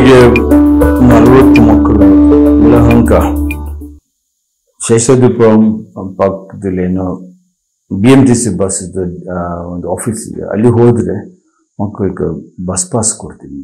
ಬೆಳಗ್ಗೆ ನಲವತ್ತು ಮಕ್ಕಳು ಯಲಹಂಕ ಶೇಷಾದ್ರಿಪುರಂ ಪಕ್ಕದಲ್ಲಿ ಏನೋ B M T C bus ಒಂದು ಆಫೀಸ್ ಇದೆ ಅಲ್ಲಿ ಹೋದ್ರೆ ಮಕ್ಕಳಿಗೆ ಬಸ್ ಪಾಸ್ ಕೊಡ್ತೀನಿ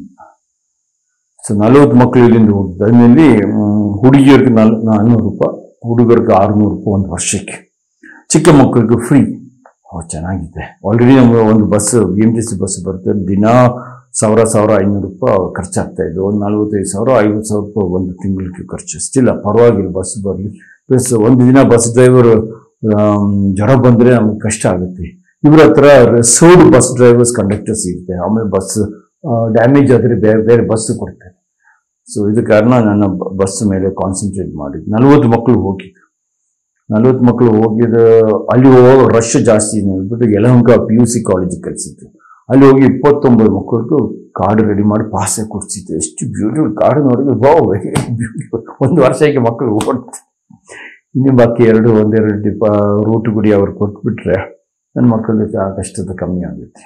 ಸೊ ನಲವತ್ತು ಮಕ್ಕಳು ಇಲ್ಲಿಂದ ಹೋಗ್ತಾರೆ ಅದರಲ್ಲಿ ಹುಡುಗಿಯರಿಗೆ ನಾಲ್ ನಾನ್ನೂರು ರೂಪಾಯಿ ಹುಡುಗರಿಗೆ ಆರುನೂರು ರೂಪಾಯಿ ಒಂದು ವರ್ಷಕ್ಕೆ ಚಿಕ್ಕ ಮಕ್ಕಳಿಗೆ ಫ್ರೀ ಓ ಚೆನ್ನಾಗಿದೆ ಆಲ್ರೆಡಿ ನಮ್ಗೆ ಒಂದು bus B M T C bus ಬರುತ್ತೆ ದಿನ ಸಾವಿರ ಸಾವಿರ ಐನೂರು ರೂಪಾಯಿ ಖರ್ಚಾಗ್ತಾ ಇದೆ ಒಂದು ನಲ್ವತ್ತೈದು ಸಾವಿರ ಐವತ್ತು ಸಾವಿರ ರೂಪಾಯಿ ಒಂದು ತಿಂಗಳಿಗೆ ಖರ್ಚು ಸ್ಟಿಲ್ಲ ಪರವಾಗಿಲ್ಲ ಬಸ್ ಬರಲಿ ಪ್ಲಸ್ ಒಂದು ದಿನ ಬಸ್ ಡ್ರೈವರ್ ಜ್ವರ ಬಂದರೆ ನಮ್ಗೆ ಕಷ್ಟ ಆಗುತ್ತೆ ಇವ್ರ ಹತ್ರ ರಿಸರ್ವ್ಡ್ ಬಸ್ ಡ್ರೈವರ್ಸ್ ಕಂಡಕ್ಟರ್ಸ್ ಇರುತ್ತೆ ಆಮೇಲೆ ಬಸ್ ಡ್ಯಾಮೇಜ್ ಆದರೆ ಬೇರೆ ಬೇರೆ ಬಸ್ ಕೊಡ್ತಾರೆ ಸೊ ಇದು ಕಾರಣ ನನ್ನ ಬಸ್ ಮೇಲೆ ಕಾನ್ಸಂಟ್ರೇಟ್ ಮಾಡಿದ್ದು ನಲ್ವತ್ತು ಮಕ್ಕಳು ಹೋಗಿದ್ದು ನಲ್ವತ್ತು ಮಕ್ಕಳು ಹೋಗಿದ ಅಲ್ಲಿ ಹೋಗೋ ರಶ್ ಜಾಸ್ತಿ ಇದೆ ಅಂದ್ಬಿಟ್ಟು ಯಲಹಂಕ ಪಿ ಯು ಸಿ ಕಾಲೇಜಿಗೆ ಕಳಿಸಿತ್ತು ಅಲ್ಲಿ ಹೋಗಿ ಇಪ್ಪತ್ತೊಂಬತ್ತು ಮಕ್ಕಳಿಗೂ ಕಾರ್ಡ್ ರೆಡಿ ಮಾಡಿ ಪಾಸೇ ಕೊಡ್ಸಿತ್ತು ಎಷ್ಟು ಬ್ಯೂಟಿಫುಲ್ ಕಾರ್ಡ್ ನೋಡಿದ್ರೆ ಬಾ ಬ್ಯೂಟಿಫುಲ್ ಒಂದು ವರ್ಷಕ್ಕೆ ಮಕ್ಕಳು ಓಡ್ತಾರೆ ಇನ್ನು ಬಾಕಿ ಎರಡು ಒಂದೆರಡು ಡಿಪ ರೂಟ್ ಗುಡಿ ಅವ್ರು ಕೊಟ್ಬಿಟ್ರೆ ನನ್ನ ಮಕ್ಕಳಿಗೆ ಆ ಕಷ್ಟದ ಕಮ್ಮಿ ಆಗುತ್ತೆ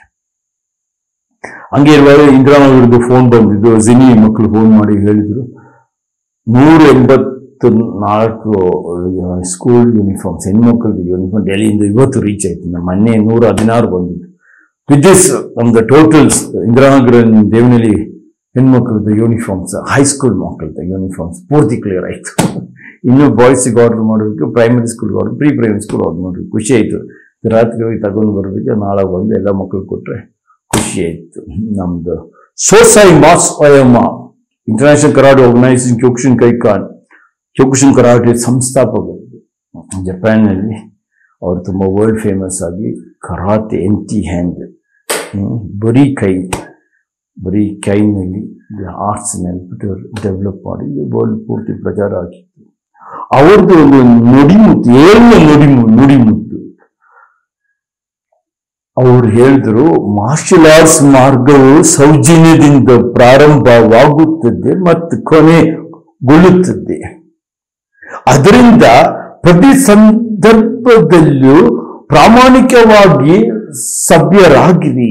ಹಂಗೆ ಇರುವಾಗ ಇಂದಿರಾನಗರದ್ದು ಫೋನ್ ಬಂದಿದ್ದು ಜಿನಿ ಮಕ್ಕಳು ಫೋನ್ ಮಾಡಿ ಹೇಳಿದ್ರು ನೂರ ಎಂಬತ್ತು ನಾಲ್ಕು ಸ್ಕೂಲ್ ಯೂನಿಫಾರ್ಮ್ಸ್ ಹೆಣ್ಮಕ್ಳದ್ದು ಯೂನಿಫಾರ್ಮ್ ಡೆಲ್ಲಿಯಿಂದ ಇವತ್ತು ರೀಚ್ ಆಯ್ತು ನಮ್ಮ ಮೊನ್ನೆ ನೂರ ಹದಿನಾರು ಬಂದಿದ್ದು ವಿತ್ ದಿಸ್ ನಮ್ದು ಟೋಟಲ್ಸ್ ಇಂದಿರಾನಗರ ದೇವನಹಳ್ಳಿ ಹೆಣ್ಮಕ್ಳದ್ದು ಯೂನಿಫಾರ್ಮ್ಸ್ ಹೈಸ್ಕೂಲ್ ಮಕ್ಕಳದ್ದು ಯೂನಿಫಾರ್ಮ್ಸ್ ಪೂರ್ತಿ ಕ್ಲಿಯರ್ ಆಯಿತು ಇನ್ನು ಬಾಯ್ಸಿಗೆ ಆರ್ಡರ್ ಮಾಡಬೇಕು ಪ್ರೈಮರಿ ಸ್ಕೂಲ್ಗೆ order pre primary school order ಮಾಡಬೇಕು ಖುಷಿ ಆಯಿತು ರಾತ್ರಿ ಹೋಗಿ ತಗೊಂಡು ಬರಬೇಕು ನಾಳೆ ಬಂದು ಎಲ್ಲ ಮಕ್ಕಳು ಕೊಟ್ಟರೆ ಖುಷಿ ಆಯಿತು ನಮ್ಮದು Sosai Mas Oyama international karate organization Kyokushin Kaikan Kyokushin karate ಸಂಸ್ಥಾಪಕರು ಜಪಾನ್ನಲ್ಲಿ ಅವರು ತುಂಬ ವರ್ಲ್ಡ್ ಫೇಮಸ್ ಆಗಿ ಕರಾಟೆ ಎಂಟಿ ಹ್ಯಾಂಡ್ ಬರೀ ಕೈ ಬರೀ ಕೈನಲ್ಲಿ ಆರ್ಟ್ಸ್ನಲ್ಲಿ ಡೆವಲಪ್ ಮಾಡಿ ವರ್ಲ್ಡ್ ಪೂರ್ತಿ ಪ್ರಚಾರ ಆಗಿತ್ತು ಅವ್ರದ್ದು ಒಂದು ನುಡಿಮುತ್ತು ಏಳನೇ ನುಡಿಮು ನುಡಿಮುತ್ತು ಅವ್ರು ಹೇಳಿದ್ರು ಮಾರ್ಷಲ್ ಆರ್ಟ್ಸ್ ಮಾರ್ಗವು ಸೌಜನ್ಯದಿಂದ ಪ್ರಾರಂಭವಾಗುತ್ತದೆ ಮತ್ತು ಕೊನೆಗೊಳ್ಳುತ್ತದೆ ಅದರಿಂದ ಪ್ರತಿ ಸಂದರ್ಭದಲ್ಲೂ ಪ್ರಾಮಾಣಿಕವಾಗಿ ಸಭ್ಯರಾಗಿರಿ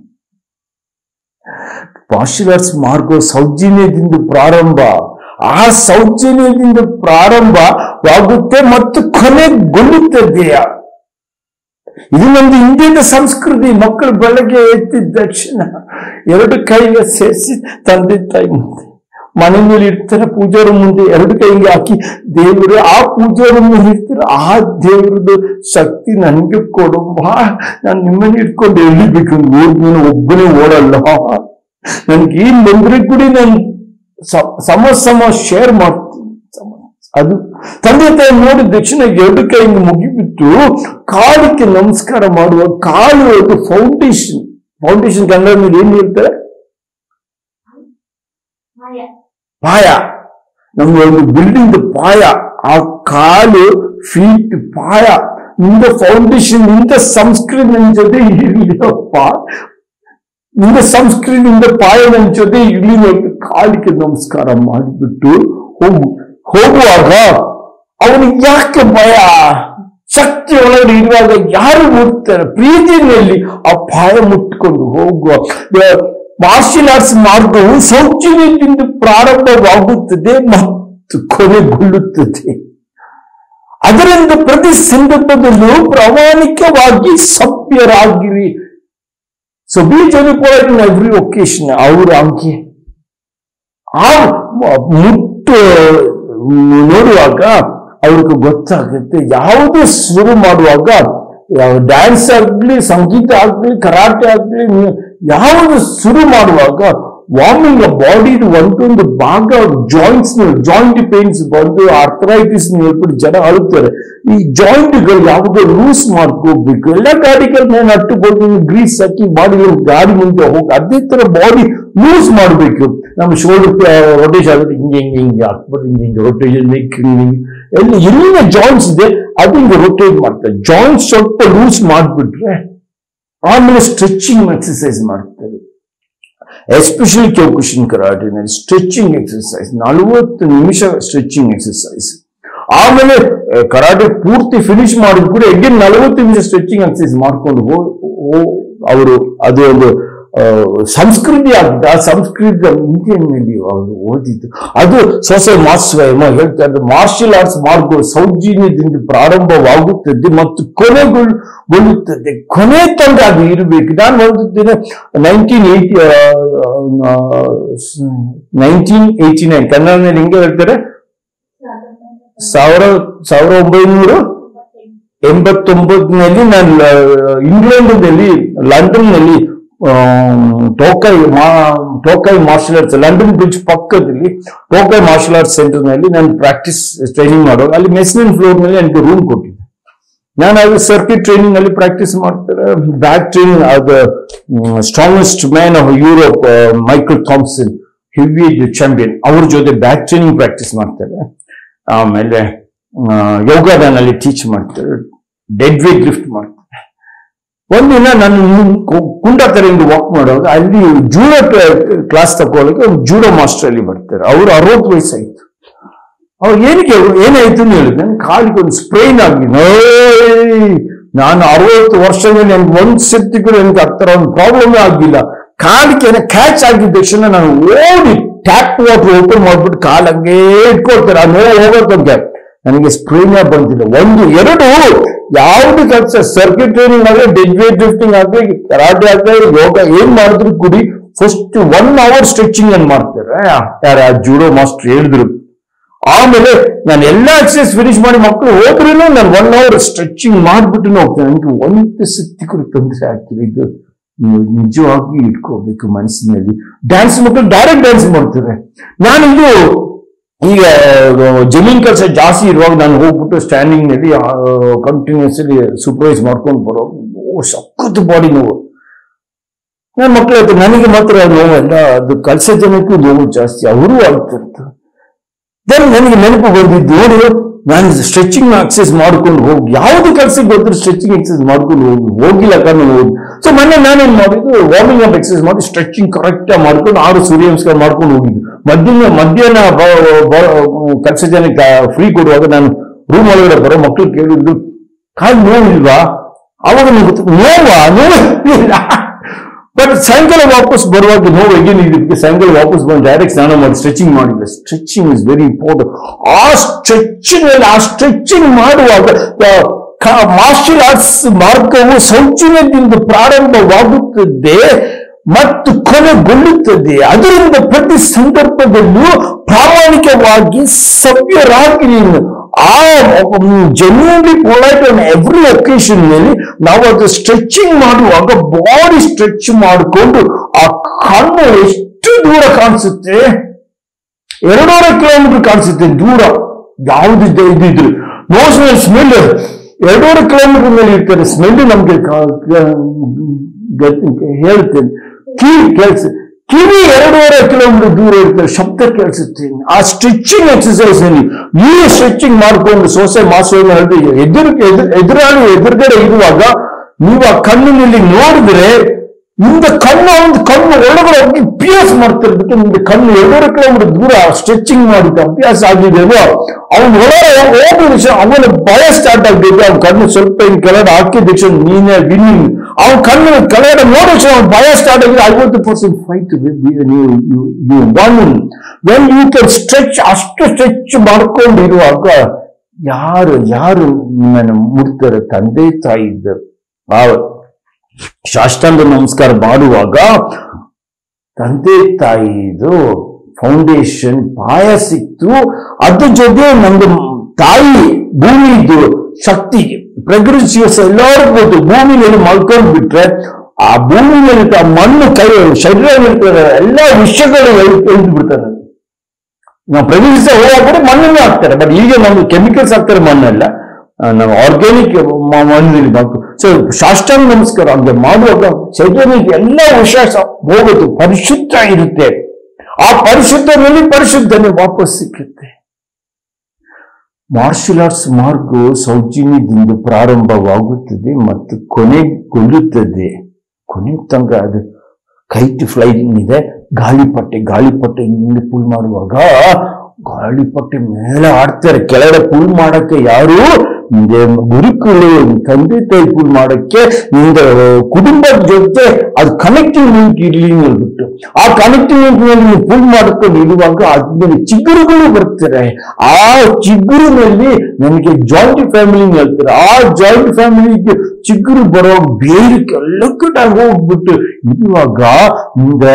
ಮಾರ್ಷಲ್ ಆರ್ಟ್ಸ್ ಮಾರ್ಗ ಸೌಜನ್ಯದಿಂದ ಪ್ರಾರಂಭ ಆ ಸೌಜನ್ಯದಿಂದ ಪ್ರಾರಂಭವಾಗುತ್ತೆ ಮತ್ತು ಕೊನೆಗೊಳ್ಳುತ್ತದೆ ಇದು ನಮ್ದು ಇಂಡಿಯನ್ ಸಂಸ್ಕೃತಿ ಮಕ್ಕಳು ಬೆಳಗ್ಗೆ ಎದ್ದಿದ ತಕ್ಷಣ ಎರಡು ಕೈಗೆ ಸೇರಿಸಿ ತಂದೆ ತಾಯಿ ಮುಂದೆ ಮನೆ ಮೇಲೆ ಇರ್ತಾರೆ ಪೂಜಾರ ಮುಂದೆ ಎರಡು ಕೈಗೆ ಹಾಕಿ ದೇವರು ಆ ಪೂಜಾರ ಮುಂದೆ ಇರ್ತಾರೆ ಆ ದೇವ್ರದ್ದು ಶಕ್ತಿ ನನಗೆ ಕೊಡು ಬಾ ನಾನು ನಿಮ್ಮನ್ನ ಇಟ್ಕೊಂಡು ಎಳಿಬೇಕು ನೋಡ್ತೀನಿ ಒಬ್ಬನೇ ಓಡಲ್ಲ ನನ್ಗೆ ಏನ್ ಬಂದ್ರೆ ಕೂಡ ನಾನು ಸಮ ಸಮ ಶೇರ್ ಮಾಡ್ತೀನಿ ಅದು ತಂದೆ ತಾಯಿ ನೋಡಿ ದಕ್ಷಿಣ ಎರಡು ಕೈಯಿಂದ ಮುಗಿಬಿಟ್ಟು ಕಾಲಕ್ಕೆ ನಮಸ್ಕಾರ ಮಾಡುವ ಕಾಲು ಒಂದು ಫೌಂಡೇಶನ್ ಫೌಂಡೇಶನ್ ಕನ್ನಡ ಮೇಲೆ ಏನ್ ಹೇಳ್ತಾರೆ ಪಾಯ ನಮ್ಗೆ ಒಂದು ಬಿಲ್ಡಿಂಗ್ ಪಾಯ ಆ ಕಾಲು ಫೀಟ್ ಪಾಯ ನಿಂದ ಫೌಂಡೇಶನ್ ನಿಂದ ಸಂಸ್ಕೃತಿ ನನ್ನ ಜೊತೆ ಇರಲಿಲ್ಲಪ್ಪ ನಿಂದ ಸಂಸ್ಕೃತಿ ನಿಂದ ಪಾಯ ನನ್ನ ಜೊತೆ ಇರಲಿ ಕಾಲಿಗೆ ನಮಸ್ಕಾರ ಮಾಡಿಬಿಟ್ಟು ಹೋಗು ಹೋಗುವಾಗ ಅವನಿಗೆ ಯಾಕೆ ಭಯ ಶಕ್ತಿ ಒಳಗಡೆ ಇರುವಾಗ ಯಾರು ಮುಟ್ತಾರೆ ಪ್ರೀತಿಯಲ್ಲಿ ಆ ಪಾಯ ಮುಟ್ಕೊಂಡು ಹೋಗುವ ಮಾರ್ಷಲ್ ಆರ್ಟ್ಸ್ ಮಾರ್ಗವು ಸೌಜನ್ಯದಿಂದ ಪ್ರಾರಂಭವಾಗುತ್ತದೆ ಮತ್ತು ಕೊನೆಗೊಳ್ಳುತ್ತದೆ ಅದರಿಂದ ಪ್ರತಿ ಸಂದರ್ಭದಲ್ಲೂ ಪ್ರಾಮಾಣಿಕವಾಗಿ ಸಭ್ಯರಾಗಿರಿ so be genuine in every occasion ಅವರ ಅಂಕಿ ಆ ಮುಟ್ಟು ನೋಡುವಾಗ ಅವ್ರಿಗೆ ಗೊತ್ತಾಗುತ್ತೆ ಯಾವುದು ಶುರು ಮಾಡುವಾಗ ಯಾವ ಡ್ಯಾನ್ಸ್ ಆಗ್ಲಿ ಸಂಗೀತ ಆಗ್ಲಿ ಕರಾಟೆ ಆಗ್ಲಿ ಯಾವುದು ಶುರು ಮಾಡುವಾಗ ವಾರ್ಮಿಂಗ್ ಬಾಡಿ ಒಂದೊಂದು ಭಾಗ ಜಾಯಿಂಟ್ಸ್ ಜಾಯಿಂಟ್ ಪೇನ್ಸ್ ಬಂದು ಆರ್ಥರೈಟಿಸ್ ಹೇಳ್ಬಿಟ್ಟು ಜನ ಅಳುತ್ತಾರೆ ಈ ಜಾಯಿಂಟ್ಗಳು ಯಾವಾಗ ಲೂಸ್ ಮಾಡ್ಕೋಬೇಕು ಎಲ್ಲ ಗಾಡಿಗಳ ಮೇಲೆ ನಟ್ಟು ಬಂದು ಗ್ರೀಸ್ ಹಾಕಿ ಬಾಡಿ ಗಾಡಿ ಮುಂದೆ ಹೋಗಿ ಅದೇ ತರ ಬಾಡಿ ಲೂಸ್ ಮಾಡಬೇಕು ನಮ್ಮ ಶೋಲ್ಡರ್ ರೊಟೇಷನ್ ಆಗುತ್ತೆ ಹಿಂಗೆ ಹಿಂಗೆ ಹಿಂಗೆ ಹಾಕ್ಬಿಟ್ಟು ಹಿಂಗೆ ಹಿಂಗೆ ರೊಟೇಷನ್ ಹಿಂಗೆ ಎಲ್ಲಿ ಎಲ್ಲಿನ ಜಾಯಿಂಟ್ಸ್ ಇದೆ ಅದು ಹಿಂಗೆ ರೊಟೇಟ್ ಮಾಡ್ತಾರೆ ಜಾಯಿಂಟ್ಸ್ ಸ್ವಲ್ಪ ಲೂಸ್ ಮಾಡಿಬಿಟ್ರೆ ಆಮೇಲೆ ಸ್ಟ್ರೆಚಿಂಗ್ ಎಕ್ಸಸೈಸ್ ಮಾಡ್ತಾರೆ ಎಸ್ಪೆಷಲಿ ಕ್ಯೋಕುಶಿನ್ ಕರಾಟಿನಲ್ಲಿ ಸ್ಟ್ರೆಚಿಂಗ್ ಎಕ್ಸಸೈಸ್ ನಲವತ್ತು ನಿಮಿಷ ಸ್ಟ್ರೆಚಿಂಗ್ ಎಕ್ಸಸೈಸ್ ಆಮೇಲೆ ಕರಾಟೆ ಪೂರ್ತಿ ಫಿನಿಶ್ ಮಾಡಿದ ಕೂಡ ಎಗೇನ್ ನಲವತ್ತು ನಿಮಿಷ ಸ್ಟ್ರೆಚಿಂಗ್ ಎಕ್ಸಸೈಸ್ ಮಾಡ್ಕೊಂಡು ಹೋ ಅವರು ಅದು ಒಂದು ಆ, ಸಂಸ್ಕೃತಿ ಆಗಿದೆ ಆ ಸಂಸ್ಕೃತಿ ಇಂಡಿಯನ್ನಲ್ಲಿ ಅವರು ಓದಿದ್ದು ಅದು ಸೊಸೆ ಮಾಸ್ವಯಮ ಹೇಳ್ತಾ ಇದ್ದಾರೆ ಮಾರ್ಷಲ್ ಆರ್ಟ್ಸ್ ಮಾರ್ಗ ಸೌಜನ್ಯದಿಂದ ಪ್ರಾರಂಭವಾಗುತ್ತದೆ ಮತ್ತು ಕೊನೆಗೊಳ್ಳುತ್ತದೆ ಕೊನೆ ತನಕ ಅದು ಇರಬೇಕು ನಾನು ಓದಿದ್ದೇನೆ nineteen eighty nineteen eighty nine ಕನ್ನಡದಲ್ಲಿ ಹಿಂಗೆ ಹೇಳ್ತಾರೆ ಸಾವಿರ ಸಾವಿರ ಒಂಬೈನೂರು ಎಂಬತ್ತೊಂಬತ್ತನಲ್ಲಿ ನಾನು ಇಂಗ್ಲೆಂಡ್ನಲ್ಲಿ ಲಂಡನ್ನಲ್ಲಿ Tokai Tokai martial arts London Bridge ಪಕ್ಕದಲ್ಲಿ ಟೋಕೈ ಮಾರ್ಷಲ್ ಆರ್ಟ್ಸ್ ಸೆಂಟರ್ ನಲ್ಲಿ ನಾನು ಪ್ರಾಕ್ಟೀಸ್ ಟ್ರೈನಿಂಗ್ ಮಾಡುವಾಗ ಅಲ್ಲಿ ಮೆಸ್ಲಿನ್ ಫ್ಲೋರ್ ನಲ್ಲಿ ನನಗೆ ರೂಮ್ ಕೊಟ್ಟಿದ್ದೆ ನಾನು ಅದು ಸರ್ಕಿಟ್ ಟ್ರೈನಿಂಗ್ ಅಲ್ಲಿ ಪ್ರಾಕ್ಟೀಸ್ ಮಾಡ್ತಾರೆ ಬ್ಯಾಕ್ ಟ್ರೈನಿಂಗ್ ಅದು strongest man of Europe Michael Thomson heavy champion ಅವ್ರ ಜೊತೆ ಬ್ಯಾಕ್ ಟ್ರೈನಿಂಗ್ ಪ್ರಾಕ್ಟೀಸ್ ಮಾಡ್ತಾರೆ ಆಮೇಲೆ ಆ, ಯೋಗದಲ್ಲಿ ಟೀಚ್ ಮಾಡ್ತಾರೆ ಡೆಡ್ ವೇಟ್ ಲಿಫ್ಟ್ ಮಾಡ್ತಾರೆ ಒಂದಿನ ನಾನು ಹಿಂಗ್ ಕು- ಕುಂಡ ತರ ಹಿಂಗ್ ವಾಕ್ ಮಾಡುವಾಗ ಅಲ್ಲಿ ಜೂಡೋ ಕ್ಲಾಸ್ ತಗೊಳ್ಳೋಕೆ ಒಂದು ಜೂಡೋ ಮಾಸ್ಟರ್ ಅಲ್ಲಿ ಬರ್ತಾರೆ ಅವ್ರು ಅರವತ್ತು ವಯಸ್ಸಾಯ್ತು ಅವ್ರು ಏನಕ್ಕೆ ಏನಾಯ್ತು ಅಂತ ಹೇಳಿದ್ರೆ ನನ್ನ ಕಾಲಿಗೆ ಒಂದು ಸ್ಪ್ರೈನ್ ಆಗಿದೆ ಏಯ್! ನಾನು ಅರವತ್ತು ವರ್ಷದಲ್ಲಿ ನನ್ಗೆ ಒಂದ್ ಸತಿ ಕೂಡ ನನಗೆ ಆ ಥರ ಒಂದು ಪ್ರಾಬ್ಲಮ್ ಆಗಿಲ್ಲ ಕಾಲಿಗೆ ಕ್ಯಾಚ್ ಆಗಿದ್ದ ತಕ್ಷಣ ನಾನು ಓಡಿ ಟ್ಯಾಪ್ ವಾಟರ್ ಓಪನ್ ಮಾಡ್ಬಿಟ್ಟು ಕಾಲ್ ಹಂಗೇ ಇಟ್ಕೊಳ್ತಾರೆ ಆ ನೋವು ಹೋಗೋದಂಗೆ ನನಗೆ ಸ್ಪ್ರೈನ್ ಬಂದಿಲ್ಲ ಒಂದು ಎರಡು ಯಾವ್ದು ಕೆಲಸ ಸರ್ಕಿಟ್ ಟ್ರೈನಿಂಗ್ ಆಗಲಿ ಡೆಡ್ ವೇಟ್ ಲಿಫ್ಟಿಂಗ್ ಆಗಲಿ ಕರಾಟೆ ಆಗಲಿ ಯೋಗ ಏನ್ ಮಾಡಿದ್ರು ಕೂಡಿ ಫಸ್ಟ್ ಒನ್ ಅವರ್ ಸ್ಟ್ರೆಚಿಂಗ್ ಅನ್ನು ಮಾಡ್ತಾರೆ ಯಾರ ಜೂಡೋ ಮಾಸ್ಟರ್ ಹೇಳಿದ್ರು ಆಮೇಲೆ ನಾನು ಎಲ್ಲಾ ಎಕ್ಸಸೈಸ್ ಫಿನಿಶ್ ಮಾಡಿ ಮಕ್ಕಳು ಹೋದ್ರೂ ನಾನು ಒನ್ ಅವರ್ ಸ್ಟ್ರೆಚಿಂಗ್ ಮಾಡ್ಬಿಟ್ಟು ಹೋಗ್ತೇನೆ ನನಗೆ ಒಂದು ಸತಿ ಕೂಡ ತೊಂದರೆ ಆಗ್ತಿಲ್ಲ ಇದು ನೀವು ನಿಜವಾಗಿ ಇಟ್ಕೋಬೇಕು ಮನಸ್ಸಿನಲ್ಲಿ ಡ್ಯಾನ್ಸ್ ಮಕ್ಕಳು ಡೈರೆಕ್ಟ್ ಡ್ಯಾನ್ಸ್ ಮಾಡ್ತಾರೆ ನಾನು ಇದು ಈಗ ಜಮೀನ್ ಕೆಲಸ ಜಾಸ್ತಿ ಇರುವಾಗ ನಾನು ಹೋಗ್ಬಿಟ್ಟು ಸ್ಟ್ಯಾಂಡಿಂಗ್ ನಲ್ಲಿ ಕಂಟಿನ್ಯೂಸ್ಲಿ ಸೂಪರ್ವೈಸ್ ಮಾಡ್ಕೊಂಡು ಬರೋ ಓ ಸಖತ್ ಬಾಡಿ ನೋವು ನನ್ನ ಮಕ್ಕಳು ಹೇಳ್ತಾರೆ ನನಗೆ ಮಾತ್ರ ನೋವಲ್ಲ ಅದು ಕಲ್ಸ ಜನಕ್ಕೂ ನೋವು ಜಾಸ್ತಿ ಅವರು ಆಗ್ತಿರ್ತಾರೆ ದೆನ್ ನನಗೆ ನೆನಪು ಬಂದಿದ್ದು ನೋಡು ನಾನು ಸ್ಟ್ರೆಚಿಂಗ್ ಎಕ್ಸಸೈಸ್ ಮಾಡ್ಕೊಂಡು ಹೋಗಿ ಯಾವ್ದು ಕೆಲಸಕ್ಕೆ ಗೊತ್ತಿರೋ ಸ್ಟ್ರೆಚಿಂಗ್ ಎಕ್ಸಸೈಸ್ ಮಾಡ್ಕೊಂಡು ಹೋಗಿ ಹೋಗಿಲ್ಲ ಕಣ್ಣು ಹೋಗಿ ಸೊ ಮೊನ್ನೆ ನಾನೇನ್ ಮಾಡಿದ್ದು ವಾರ್ಮಿಂಗ್ ಅಪ್ ಎಕ್ಸಸೈಸ್ ಮಾಡಿ ಸ್ಟ್ರೆಚಿಂಗ್ ಕರೆಕ್ಟ್ ಮಾಡ್ಕೊಂಡು ಆರು ಸೂರ್ಯ ನಮಸ್ಕಾರ ಮಾಡ್ಕೊಂಡು ಹೋಗಿದ್ದು ಮಧ್ಯಾಹ್ನ ಮಧ್ಯಾಹ್ನ ಕೆಲಸ ಜನಕ್ಕೆ ಫ್ರೀ ಕೊಡುವಾಗ ನಾನು ರೂಮ್ ಒಳಗಡೆ ಬರೋ ಮಕ್ಕಳು ಕೇಳಿದ್ರು ಕಾಲು ನೋವಿಲ್ವಾ ಅವಾಗ ನನಗೆ ಗೊತ್ತು, ನೋವಾ ನೋವಿಲ್ಲ ಬಟ್ ಸಾಯಂಕಾಲ ವಾಪಸ್ ಬರುವಾಗ ನೋವು ಹೇಗೇನು ಇದಕ್ಕೆ ಸಾಯಂಕಾಲ ವಾಪಸ್ ಬಂದು ಡೈರೆಕ್ಟ್ ಸ್ನಾನ ಮಾಡಿ ಸ್ಟ್ರೆಚಿಂಗ್ ಮಾಡಿಲ್ಲ ಸ್ಟ್ರೆಚಿಂಗ್ ಇಸ್ ವೆರಿ ಇಂಪಾರ್ಟೆಂಟ್ ಆ ಸ್ಟ್ರೆಚಿಂಗ್ ಅಲ್ಲಿ ಆ ಸ್ಟ್ರೆಚಿಂಗ್ ಮಾಡುವಾಗ ಮಾರ್ಷಲ್ ಆರ್ಟ್ಸ್ ಮಾರ್ಗವು ಸೌಜನ್ಯದಿಂದ ಪ್ರಾರಂಭವಾಗುತ್ತದೆ ಮತ್ತು ಕೊನೆಗೊಳ್ಳುತ್ತದೆ ಅದರಿಂದ ಪ್ರತಿ ಸಂದರ್ಭದಲ್ಲೂ ಪ್ರಾಮಾಣಿಕವಾಗಿ ಸಭ್ಯರಾಗಿ ನೀನು ಆ genuinely polite on every occasion ನಲ್ಲಿ ನಾವು ಅದು ಸ್ಟ್ರೆಚಿಂಗ್ ಮಾಡುವಾಗ ಬಾಡಿ ಸ್ಟ್ರೆಚ್ ಮಾಡಿಕೊಂಡು ಆ ಕಣ್ಣು ಎಷ್ಟು ದೂರ ಕಾಣಿಸುತ್ತೆ ಎರಡೂವರೆ ಕಿಲೋಮೀಟರ್ ಕಾಣಿಸುತ್ತೆ ದೂರ ಯಾವ್ದು ಇದಿದ್ರು ನೋಸ್ ಸ್ಮೆಲ್ ಎರಡೂವರೆ ಕಿಲೋಮೀಟರ್ ಮೇಲೆ ಇರ್ತಾರೆ ಸ್ಮೆಲ್ ನಮ್ಗೆ ಕಾ- ಕ- ಗ- ಹೇಳ್ತೇನೆ ಕಿವಿ ಕೇಳಿಸ್ ಕಿವಿ ಎರಡೂವರೆ ಕಿಲೋಮೀಟರ್ ದೂರ ಇರ್ತಾರೆ ಶಬ್ದ ಕೇಳಿಸುತ್ತೆ ಆ ಸ್ಟ್ರೆಚಿಂಗ್ ಎಕ್ಸಸೈಸ್ ನಲ್ಲಿ ಈ ಸ್ಟ್ರೆಚಿಂಗ್ ಮಾಡ್ಕೊಂಡು ಸೋಸೆ ಮಾಸವನ್ನು ಹೇಳಿದ್ರೆ ಎದುರು ಎದುರು ಎದುರಾಳಿ ಎದುರುಗಡೆ ಇರುವಾಗ ನೀವು ಆ ಕಣ್ಣಿನಲ್ಲಿ ನೋಡಿದ್ರೆ ನಿಮ್ದು ಕಣ್ಣು ಒಂದು ಕಣ್ಣು ಒಳಗಡೆ ಹೋಗಿ ಪಿಯಾಸ್ ಮಾಡ್ತಿರ್ಬೇಕು ನಿಮ್ದು ಕಣ್ಣು ಎರಡೂವರೆ ಕಿಲೋಮೀಟರ್ ದೂರ ಸ್ಟ್ರೆಚಿಂಗ್ ಮಾಡಿದ ಅಭ್ಯಾಸ ಆಗಿದೆ ಅಲ್ವಾ ಅವನು ಒಳಗಡೆ ಹೋದ ವಿಷಯ ಅವನ ಭಯ ಸ್ಟಾರ್ಟ್ ಆಗ್ಬೇಕು ಅವ್ನ ಕಣ್ಣು ಸ್ವಲ್ಪ ಹಿಂಗ್ ಕೆಳಗಡೆ ಹಾಕಿದ ತಕ್ಷಣ ನೀನೇ ವಿನ್ನಿಂಗ್ ಅವನ ಕಣ್ಣು ಕೆಳಗಡೆ ನೋಡಿದ ತಕ್ಷಣ ಅವ್ನ ಭಯ ಸ್ಟಾರ್ಟ್ ಆಗಿದೆ ಐವತ್ತು percent fight you won when you can stretch ಅಷ್ಟು ಸ್ಟ್ರೆಚ್ ಮಾಡ್ಕೊಂಡಿರುವಾಗ ಯಾರು ಯಾರು ನಿಮ್ಮನ್ನು ಮುಟ್ತಾರೆ ತಂದೆ ತಾಯಿ ಇದ್ದರು ಆ ಶಾಷ್ಟಾಂಗ ನಮಸ್ಕಾರ ಮಾಡುವಾಗ ತಂದೆ ತಾಯಿದು ಫೌಂಡೇಶನ್ ಪಾಯ ಸಿಕ್ತು ಅದ್ರ ಜೊತೆ ನಮ್ದು ತಾಯಿ ಭೂಮಿದು ಶಕ್ತಿ ಪ್ರಕೃತಿ ಎಲ್ಲರೂ ಗೊತ್ತು ಭೂಮಿ ಮೇಲೆ ಮಲ್ಕೊಂಡ್ ಬಿಟ್ರೆ ಆ ಭೂಮಿ ಮೇಲೆ ಆ ಮಣ್ಣು ಕೈ ಶರೀರ ಮೇಲೆ ಎಲ್ಲ ವಿಷಯಗಳು ಎಳ್ದು ಬಿಡ್ತಾರೆ ನಾವು ಪ್ರಕೃತಿ ಹೋಗ್ಬಿಟ್ಟು ಮಣ್ಣನ್ನು ಹಾಕ್ತಾರೆ ಬಟ್ ಈಗ ನಮ್ಗೆ ಕೆಮಿಕಲ್ಸ್ ಹಾಕ್ತಾರೆ ಮಣ್ಣಲ್ಲ ಆ, ನಾವು ಆರ್ಗ್ಯಾನಿಕ್ ಮಣ್ಣಲ್ಲಿ ಹಾಕು ಸೊ ಶಾಸ್ತ್ರಾಂಗ ನಮಸ್ಕಾರ ಹಂಗೆ ಮಾಡುವಾಗ ಶರೀರಕ್ಕೆ ಎಲ್ಲ ವಿಷಯ ಸ- ಹೋಗುತ್ತೆ ಪರಿಶುದ್ಧ ಇರುತ್ತೆ ಆ ಪರಿಶುದ್ಧನಲ್ಲಿ ಪರಿಶುದ್ಧನೆ ವಾಪಸ್ ಸಿಕ್ಕುತ್ತೆ ಮಾರ್ಷಲ್ ಆರ್ಟ್ಸ್ ಮಾರ್ಗವು ಸೌಜನ್ಯದಿಂದ ಪ್ರಾರಂಭವಾಗುತ್ತದೆ ಮತ್ತು ಕೊನೆಗೊಳ್ಳುತ್ತದೆ ಕೊನೆ ತನಕ ಅದು ಕೈಟ್ ಫ್ಲೈಯಿಂಗ್ ಇದೆ ಗಾಳಿಪಟ್ಟೆ ಗಾಳಿಪಟ್ಟೆ ಹಿಂಗೆ ಪುಲ್ ಮಾಡುವಾಗ ಗಾಳಿಪಟ್ಟಿ ಮೇಲೆ ಆಡ್ತಾರೆ ಕೆಳಗಡೆ ಪುಲ್ ಮಾಡಕ್ಕೆ ಯಾರು ನಿಂದೆ ಗುರುಕುಲು ತಂದೆ ತಾಯಿ ಪುಲ್ ಮಾಡಕ್ಕೆ ನಿಂದ ಕುಟುಂಬದ ಜೊತೆ ಅದು ಕನೆಕ್ಟಿವ್ ಲಿಂಕ್ ಇರ್ಲಿ ಅಂತ ಹೇಳ್ಬಿಟ್ಟು ಆ ಕನೆಕ್ಟಿವ್ ಲಿಂಕ್ ನೀವು ಪುಲ್ ಮಾಡ್ಕೊಂಡು ಇರುವಾಗ ಅದ್ಮೇಲೆ ಚಿಗುರುಗಳು ಬರ್ತಾರೆ ಆ ಚಿಗುರಿನಲ್ಲಿ ನನಗೆ ಜಾಯಿಂಟ್ ಫ್ಯಾಮಿಲಿ ಹೇಳ್ತಾರೆ ಆ ಜಾಯಿಂಟ್ ಫ್ಯಾಮಿಲಿಗೆ ಚಿಗುರು ಬರೋ ಬೇರಕ್ಕೆ ಎಲ್ಲ ಕಡೆ ಹೋಗ್ಬಿಟ್ಟು ಇರುವಾಗ ಮುಂದೆ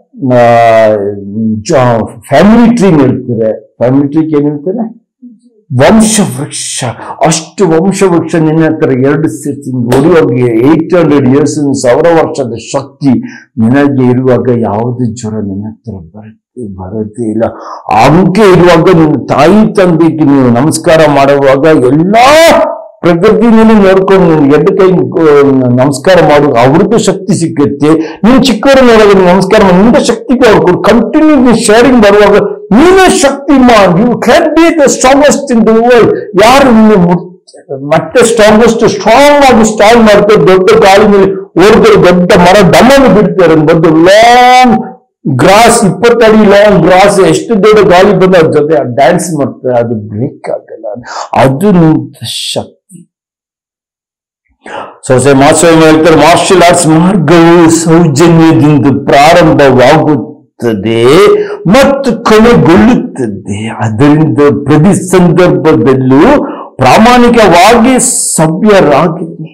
ಫ್ಯಾಮಿಲಿ ಟ್ರೀ ಹೇಳ್ತಾರೆ ಫ್ಯಾಮಿಲಿ ಟ್ರೀಗೆ ಏನ್ ಹೇಳ್ತಾರೆ ವಂಶ ವೃಕ್ಷ ಅಷ್ಟು ವಂಶ ವೃಕ್ಷ ನಿನ್ನ ಹತ್ರ ಎರಡು ಸೇರ್ಸಿ ಹೊಡುವಾಗ ಏಟ್ ಹಂಡ್ರೆಡ್ ಇಯರ್ಸ್ ಸಾವಿರ ವರ್ಷದ ಶಕ್ತಿ ನಿನಗೆ ಇರುವಾಗ ಯಾವುದೇ ಜ್ವರ ನಿನ್ನ ಹತ್ರ ಬರುತ್ತೆ ಬರೋದೇ ಇಲ್ಲ ಅಂಕೆ ಇರುವಾಗ ನಿನ್ನ ತಾಯಿ ತಂದೆಗೆ ನೀವು ನಮಸ್ಕಾರ ಮಾಡುವಾಗ ಎಲ್ಲಾ ಪ್ರಕೃತಿ ನೀನು ನೋಡ್ಕೊಂಡು ನೀನು ಎರಡು ಕೈ ಆ, ನಮಸ್ಕಾರ ಮಾಡು ಅವ್ರದ್ದು ಶಕ್ತಿ ಸಿಕ್ಕತ್ತೆ ನೀನು ಚಿಕ್ಕವರು ನೋಡುವಾಗ ನೀನು ನಮಸ್ಕಾರ ಮಾಡಿ ನಿಂದ ಶಕ್ತಿಗೆ ಅವ್ರು ಕೊಡು ಕಂಟಿನ್ಯೂ ನೀನು ಶೇರಿಂಗ್ ಬರುವಾಗ ನೀನೇ ಶಕ್ತಿ ಮಾಡಿ you can be the strongest in the world ಯಾರು ನಿನ್ನ ಮುಟ್- ಮತ್ತೆ ಸ್ಟ್ರಾಂಗೆಸ್ಟ್ ಸ್ಟ್ರಾಂಗ್ ಆಗಿ ಸ್ಟ್ರಾಂಗ್ ಮಾಡ್ತಾರೆ ದೊಡ್ಡ ಗಾಳಿ ಮೇಲೆ ಓಡಿದ್ರೆ ದೊಡ್ಡ ಮರ ದಮ್ಮನ್ನು ಬಿಡ್ತಾರೆ ಒಂದು ಲಾಂಗ್ ಗ್ರಾಸ್ ಇಪ್ಪತ್ತಡಿ ಲಾಂಗ್ ಗ್ರಾಸ್ ಎಷ್ಟು ದೊಡ್ಡ ಗಾಳಿ ಬಂದ ಅದ್ರ ಜೊತೆ ಡ್ಯಾನ್ಸ್ ಮಾಡ್ತಾರೆ ಅದು ಬ್ರೇಕ್ ಆಗಲ್ಲ ಅದು ನಿಂತ ಶಕ್ತಿ ಸೊಸೆ ಮಾಸ್ಟರ್ ಹೇಳ್ತಾರೆ ಮಾರ್ಷಲ್ ಆರ್ಟ್ಸ್ ಮಾರ್ಗವು ಸೌಜನ್ಯದಿಂದ ಪ್ರಾರಂಭವಾಗುತ್ತದೆ ಮತ್ತು ಕೊನೆಗೊಳ್ಳುತ್ತದೆ ಅದರಿಂದ ಪ್ರತಿ ಸಂದರ್ಭದಲ್ಲೂ ಪ್ರಾಮಾಣಿಕವಾಗಿ ಸಭ್ಯರಾಗಿರಿ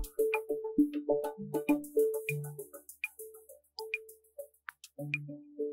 Thank you.